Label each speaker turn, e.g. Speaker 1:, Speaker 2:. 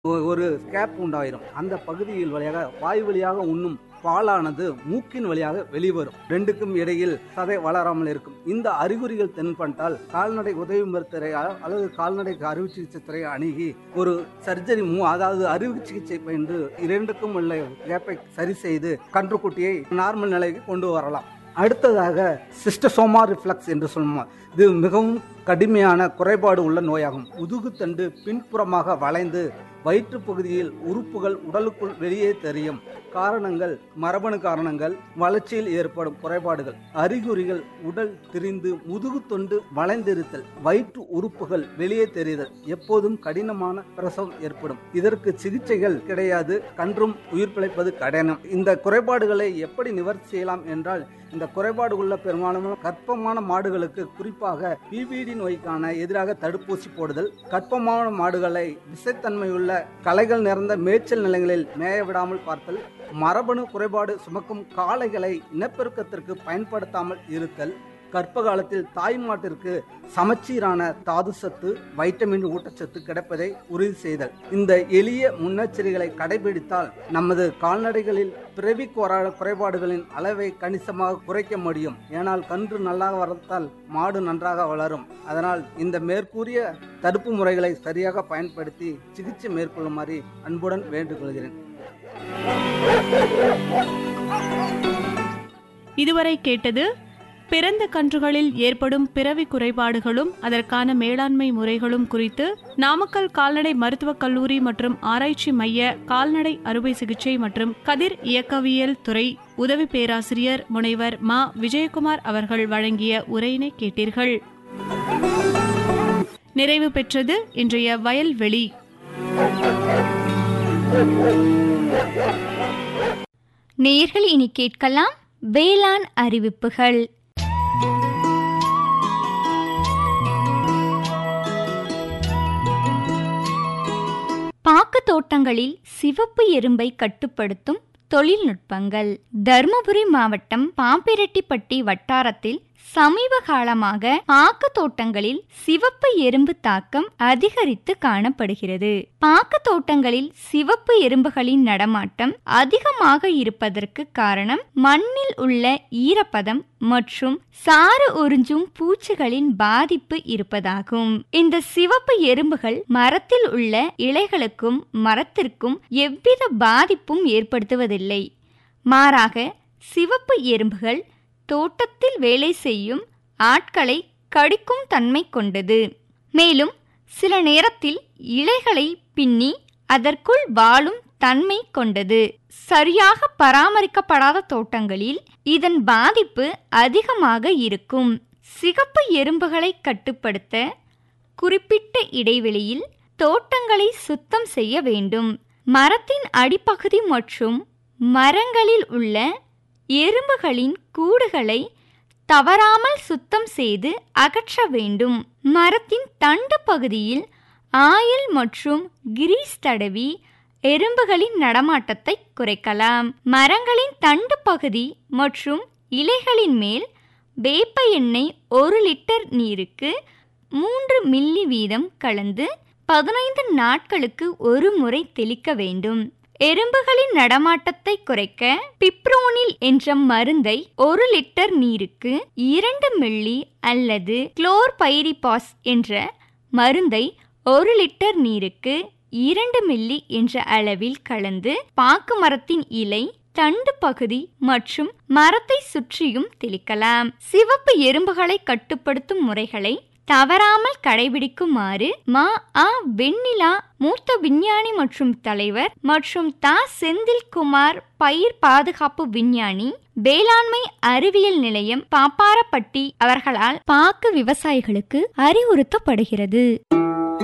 Speaker 1: ஒ- ஒரு கேப் உண்டாயிரும் அந்த பகுதியில் வழியாக வாயு வழியாக உண்ணும் பாலானது மூக்கின் வழியாக வெளிவரும் ரெண்டுக்கும் இடையில் சதை வளராமல் இருக்கும் இந்த அறிகுறிகள் தென்பட்டால் கால்நடை உதவி மருத்துவரை அ- அல்லது கால்நடை அறுவை சிகிச்சை துறை அணுகி ஒரு சர்ஜரி மூ அதாவது அறுவை சிகிச்சை பயின்று இரண்டுக்கும் உள்ள கேப்பை சரி செய்து கன்றுக்குட்டியை நார்மல் நிலைக்கு கொண்டு வரலாம் அடுத்ததாக சிஸ்டசோமா ரிஃப்ளக்ஸ் என்று சொல்லுவோம் இது மிகவும் கடுமையான குறைபாடு உள்ள நோயாகும் முதுகுத்தண்டு பின்புறமாக வளைந்து வயிற்று பகுதியில் உறுப்புகள் உடலுக்குள் வெளியே தெரியும் காரணங்கள் மரபணு காரணங்கள் வளர்ச்சியில் ஏற்படும் குறைபாடுகள் அறிகுறிகள் உடல் திரிந்து முதுகுத்தொண்டு வளைந்திருத்தல் வயிற்று உறுப்புகள் வெளியே தெரிதல் எப்போதும் கடினமான பிரசவம் ஏற்படும் இதற்கு சிகிச்சைகள் கிடையாது கன்றும் உயிர் பிழைப்பது கடினம் இந்த குறைபாடுகளை எப்படி நிவர்த்தி செய்யலாம் என்றால் இந்த குறைபாடு உள்ள பெரும்பாலான கர்ப்பமான மாடுகளுக்கு குறிப்பாக பிபிடி நோய்க்கான எதிராக தடுப்பூசி போடுதல் கர்ப்பமான மாடுகளை விஷத்தன்மையுள்ள களைகள் நிறைந்த மேய்ச்சல் நிலங்களில் மேய விடாமல் பார்த்தல் மரபணு குறைபாடு சுமக்கும் காளைகளை இனப்பெருக்கத்திற்கு பயன்படுத்தாமல் இருத்தல் கர்ப்ப காலத்தில் தாய் மாட்டிற்கு சமச்சீரான தாது சத்து வைட்டமின் ஊட்டச்சத்து கிடைப்பதை உறுதி செய்தல் இந்த எளிய முன்னெச்சரிக்கைகளை கடைபிடித்தால் நமது கால்நடைகளில் பிறவி கோரா- குறைபாடுகளின் அளவை கணிசமாக குறைக்க முடியும் ஏனால் கன்று நல்லா வளர்த்தால் மாடு நன்றாக வளரும் அதனால் இந்த மேற்கூறிய தடுப்பு முறைகளை சரியாக பயன்படுத்தி சிகிச்சை மேற்கொள்ளுமாறு அன்புடன் வேண்டுகொள்கிறேன்
Speaker 2: இதுவரை கேட்டது பிறந்த கன்றுகளில் ஏற்படும் பிறவி குறைபாடுகளும் அதற்கான மேலாண்மை முறைகளும் குறித்து நாமக்கல் கால்நடை மருத்துவக் கல்லூரி மற்றும் ஆராய்ச்சி மைய கால்நடை அறுவை சிகிச்சை மற்றும் கதிர் இயக்கவியல் துறை உதவி பேராசிரியர் முனைவர் மா விஜயகுமார் அவர்கள் வழங்கிய உரையினை கேட்டீர்கள் நிறைவு பெற்றது இன்றைய வயல்வெளி
Speaker 3: நேயர்கள் இனி கேட்கலாம் வேளாண் அறிவிப்புகள் பாக்கு தோட்டங்களில் சிவப்பு எறும்பை கட்டுப்படுத்தும் தொழில்நுட்பங்கள் தருமபுரி மாவட்டம் பாப்பிரெட்டிப்பட்டி வட்டாரத்தில் சமீப காலமாக பாக்கு தோட்டங்களில் சிவப்பு எறும்பு தாக்கம் அதிகரித்து காணப்படுகிறது பாக்கு தோட்டங்களில் சிவப்பு எறும்புகளின் நடமாட்டம் அதிகமாக இருப்பதற்கு காரணம் மண்ணில் உள்ள ஈரப்பதம் மற்றும் சாறு உறிஞ்சும் பூச்சிகளின் பாதிப்பு இருப்பதாகும் இந்த சிவப்பு எறும்புகள் மரத்தில் உள்ள இலைகளுக்கும் மரத்திற்கும் எவ்வித பாதிப்பும் ஏற்படுத்துவதில்லை மாறாக சிவப்பு எறும்புகள் தோட்டத்தில் வேலை செய்யும் ஆட்களை கடிக்கும் தன்மை கொண்டது மேலும் சில நேரத்தில் இலைகளை பின்னி அதற்குள் வாழும் தன்மை கொண்டது சரியாக பராமரிக்கப்படாத தோட்டங்களில் இதன் பாதிப்பு அதிகமாக இருக்கும் சிகப்பு எறும்புகளை கட்டுப்படுத்த குறிப்பிட்ட இடைவெளியில் தோட்டங்களை சுத்தம் செய்ய வேண்டும் மரத்தின் அடிப்பகுதி மற்றும் மரங்களில் உள்ள எறும்புகளின் கூடுகளை தவறாமல் சுத்தம் செய்து அகற்ற வேண்டும் மரத்தின் தண்டு பகுதியில் ஆயில் மற்றும் கிரீஸ் தடவி எறும்புகளின் நடமாட்டத்தை குறைக்கலாம் மரங்களின் தண்டு பகுதி மற்றும் இலைகளின் மேல் வேப்ப எண்ணெய் ஒரு லிட்டர் நீருக்கு மூன்று மில்லி வீதம் கலந்து பதினைந்து நாட்களுக்கு ஒரு முறை தெளிக்க வேண்டும் எறும்புகளின் நடமாட்டத்தை குறைக்க பிப்ரோனில் என்ற மருந்தை ஒரு லிட்டர் நீருக்கு இரண்டு மில்லி அல்லது குளோர்பைரிபாஸ் என்ற மருந்தை ஒரு லிட்டர் நீருக்கு இரண்டு மில்லி என்ற அளவில் கலந்து பாக்கு மரத்தின் இலை தண்டு பகுதி மற்றும் மரத்தை சுற்றியும் தெளிக்கலாம் சிவப்பு எறும்புகளை கட்டுப்படுத்தும் முறைகளை தவறாமல் கடைபிடிக்குமாறு மா ஆ வெண்ணிலா மூத்த விஞ்ஞானி மற்றும் தலைவர் மற்றும் தா செந்தில்குமார் பயிர் பாதுகாப்பு விஞ்ஞானி வேளாண்மை அறிவியல் நிலையம் பாப்பாரப்பட்டி அவர்களால் பாக்கு விவசாயிகளுக்கு அறிவுறுத்தப்படுகிறது